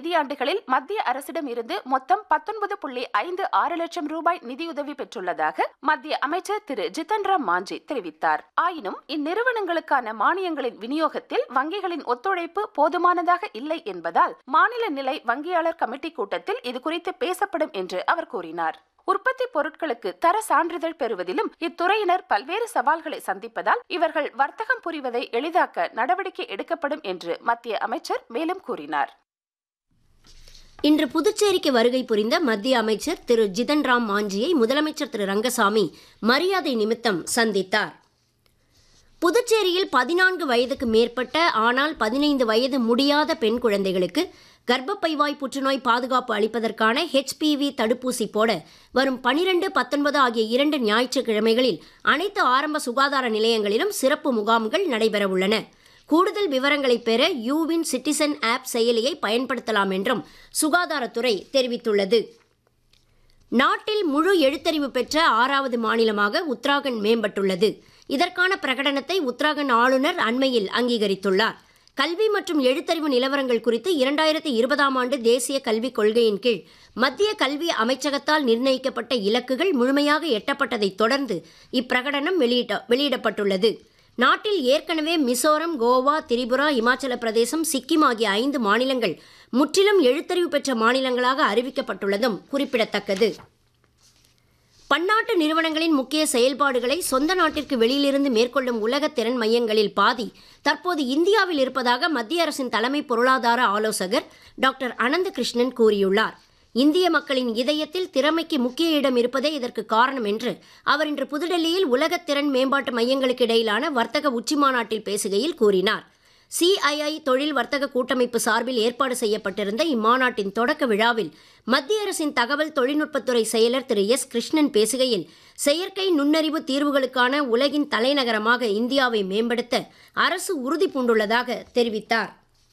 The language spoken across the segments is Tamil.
நிதியாண்டுகளில் மத்திய அரசிடம் இருந்து மொத்தம் பத்தொன்பது புள்ளி ஐந்து ஆறு லட்சம் ரூபாய் நிதியுதவி பெற்றுள்ளதாக மத்திய அமைச்சர் திரு ஜிதன் ராம் மாஞ்சி தெரிவித்தார் ஆயினும் இந்நிறுவனங்களுக்கான மானியங்களின் விநியோகத்தில் வங்கிகளின் ஒத்துழைப்பு போதுமானதாக இல்லை என்பதால் மாநில நிலை வங்கியாளர் கமிட்டி கூட்டத்தில் இதுகுறித்து பேசப்படும் என்று அவர் கூறினார் உற்பத்தி பொருட்களுக்கு தர சான்றிதழ் பெறுவதிலும் இத்துறையினர் பல்வேறு சவால்களை சந்திப்பதால் இவர்கள் வர்த்தகம் புரிவதை எளிதாக்க நடவடிக்கை எடுக்கப்படும் என்று மத்திய அமைச்சர் மேலும் கூறினார் இன்று புதுச்சேரிக்கு வருகை புரிந்த மத்திய அமைச்சர் திரு ஜிதன் ராம் மாஞ்சியை முதலமைச்சர் திரு ரங்கசாமி மரியாதை நிமித்தம் சந்தித்தார் புதுச்சேரியில் பதினான்கு வயதுக்கு மேற்பட்ட ஆனால் பதினைந்து வயது முடியாத பெண் குழந்தைகளுக்கு கர்ப்பப்பைவாய் புற்றுநோய் பாதுகாப்பு அளிப்பதற்கான ஹெச்பிவி தடுப்பூசி போட வரும் பனிரெண்டு பத்தொன்பது ஆகிய இரண்டு ஞாயிற்றுக்கிழமைகளில் அனைத்து ஆரம்ப சுகாதார நிலையங்களிலும் சிறப்பு முகாம்கள் நடைபெறவுள்ளன கூடுதல் விவரங்களை பெற யூவின் சிட்டிசன் ஆப் செயலியை பயன்படுத்தலாம் என்றும் சுகாதாரத்துறை தெரிவித்துள்ளது நாட்டில் முழு எழுத்தறிவு பெற்ற ஆறாவது மாநிலமாக உத்தராகண்ட் மேம்பட்டுள்ளது இதற்கான பிரகடனத்தை உத்தராகண்ட் ஆளுநர் அண்மையில் அங்கீகரித்துள்ளார் கல்வி மற்றும் எழுத்தறிவு நிலவரங்கள் குறித்து இரண்டாயிரத்தி இருபதாம் ஆண்டு தேசிய கல்விக் கொள்கையின் கீழ் மத்திய கல்வி அமைச்சகத்தால் நிர்ணயிக்கப்பட்ட இலக்குகள் முழுமையாக எட்டப்பட்டதைத் தொடர்ந்து இப்பிரகடனம் வெளியிட்ட வெளியிடப்பட்டுள்ளது நாட்டில் ஏற்கனவே மிசோரம் கோவா திரிபுரா இமாச்சல பிரதேசம் சிக்கிம் ஆகிய ஐந்து மாநிலங்கள் முற்றிலும் எழுத்தறிவு பெற்ற மாநிலங்களாக அறிவிக்கப்பட்டுள்ளதும் குறிப்பிடத்தக்கது பன்னாட்டு நிறுவனங்களின் முக்கிய செயல்பாடுகளை சொந்த நாட்டிற்கு வெளியிலிருந்து மேற்கொள்ளும் உலக திறன் மையங்களில் பாதி தற்போது இந்தியாவில் இருப்பதாக மத்திய அரசின் தலைமை பொருளாதார ஆலோசகர் டாக்டர் அனந்த கிருஷ்ணன் கூறியுள்ளார் இந்திய மக்களின் இதயத்தில் திறமைக்கு முக்கிய இடம் இருப்பதே இதற்கு காரணம் என்று அவர் இன்று புதுடெல்லியில் உலக திறன் மேம்பாட்டு மையங்களுக்கு இடையிலான வர்த்தக உச்சிமாநாட்டில் பேசுகையில் கூறினார் சிஐஐ தொழில் வர்த்தக கூட்டமைப்பு சார்பில் ஏற்பாடு செய்யப்பட்டிருந்த இம்மாநாட்டின் தொடக்க விழாவில் மத்திய அரசின் தகவல் தொழில்நுட்பத்துறை செயலர் திரு எஸ் கிருஷ்ணன் பேசுகையில் செயற்கை நுண்ணறிவு தீர்வுகளுக்கான உலகின் தலைநகரமாக இந்தியாவை மேம்படுத்த அரசு உறுதி பூண்டுள்ளதாக தெரிவித்தார்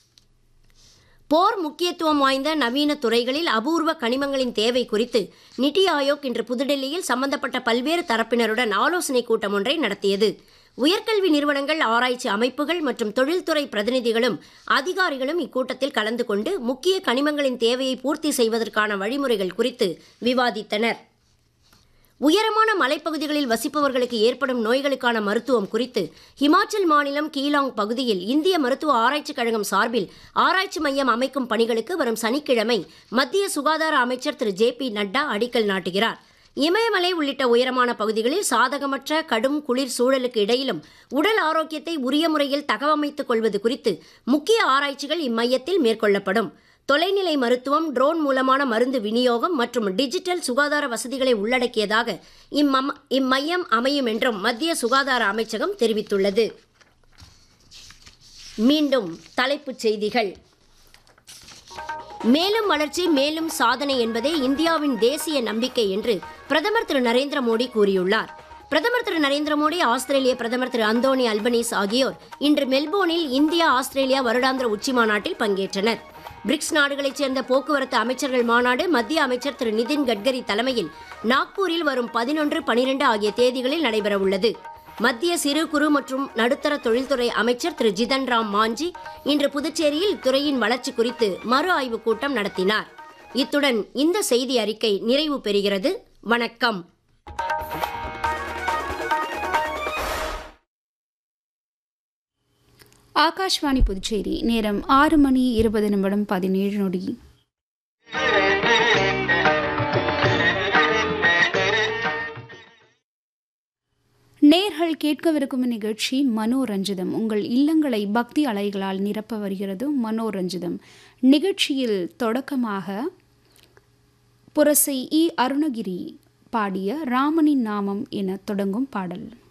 போர் முக்கியத்துவம் வாய்ந்த நவீன துறைகளில் அபூர்வ கனிமங்களின் தேவை குறித்து நிதி ஆயோக் இன்று புதுடெல்லியில் சம்பந்தப்பட்ட பல்வேறு தரப்பினருடன் ஆலோசனைக் கூட்டம் ஒன்றை நடத்தியது உயர்கல்வி நிறுவனங்கள் ஆராய்ச்சி அமைப்புகள் மற்றும் தொழில்துறை பிரதிநிதிகளும் அதிகாரிகளும் இக்கூட்டத்தில் கலந்து கொண்டு முக்கிய கனிமங்களின் தேவையை பூர்த்தி செய்வதற்கான வழிமுறைகள் குறித்து விவாதித்தனர் உயரமான மலைப்பகுதிகளில் வசிப்பவர்களுக்கு ஏற்படும் நோய்களுக்கான மருத்துவம் குறித்து ஹிமாச்சல் மாநிலம் கீலாங் பகுதியில் இந்திய மருத்துவ ஆராய்ச்சிக் கழகம் சார்பில் ஆராய்ச்சி மையம் அமைக்கும் பணிகளுக்கு வரும் சனிக்கிழமை மத்திய சுகாதார அமைச்சர் திரு ஜே பி நட்டா அடிக்கல் நாட்டுகிறார் இமயமலை உள்ளிட்ட உயரமான பகுதிகளில் சாதகமற்ற கடும் குளிர் சூழலுக்கு இடையிலும் உடல் ஆரோக்கியத்தை உரிய முறையில் தகவமைத்துக் கொள்வது குறித்து முக்கிய ஆராய்ச்சிகள் இம்மையத்தில் மேற்கொள்ளப்படும் தொலைநிலை மருத்துவம் ட்ரோன் மூலமான மருந்து விநியோகம் மற்றும் டிஜிட்டல் சுகாதார வசதிகளை உள்ளடக்கியதாக இம்மம் இம்மையம் அமையும் என்றும் மத்திய சுகாதார அமைச்சகம் தெரிவித்துள்ளது மீண்டும் தலைப்புச் செய்திகள் மேலும் வளர்ச்சி மேலும் சாதனை என்பதே இந்தியாவின் தேசிய நம்பிக்கை என்று பிரதமர் திரு நரேந்திர மோடி கூறியுள்ளார் பிரதமர் திரு நரேந்திர மோடி ஆஸ்திரேலிய பிரதமர் திரு அந்தோனி அல்பனீஸ் ஆகியோர் இன்று மெல்போர்னில் இந்தியா ஆஸ்திரேலியா வருடாந்திர உச்சி மாநாட்டில் பங்கேற்றனர் பிரிக்ஸ் நாடுகளைச் சேர்ந்த போக்குவரத்து அமைச்சர்கள் மாநாடு மத்திய அமைச்சர் திரு நிதின் கட்கரி தலைமையில் நாக்பூரில் வரும் பதினொன்று பனிரெண்டு ஆகிய தேதிகளில் நடைபெறவுள்ளது மத்திய சிறு குறு மற்றும் நடுத்தர தொழில்துறை அமைச்சர் திரு ஜிதன் ராம் மாஞ்சி இன்று புதுச்சேரியில் இத்துறையின் வளர்ச்சி குறித்து மறு ஆய்வுக் கூட்டம் நடத்தினார் இத்துடன் இந்த செய்தி அறிக்கை நிறைவு பெறுகிறது வணக்கம் ஆகாஷ்வாணி புதுச்சேரி நேரம் ஆறு மணி இருபது நிமிடம் பதினேழு நொடி நேர்கள் கேட்கவிருக்கும் நிகழ்ச்சி மனோரஞ்சிதம் உங்கள் இல்லங்களை பக்தி அலைகளால் நிரப்ப வருகிறது மனோரஞ்சிதம் நிகழ்ச்சியில் தொடக்கமாக புரசை இ அருணகிரி பாடிய ராமனின் நாமம் என தொடங்கும் பாடல்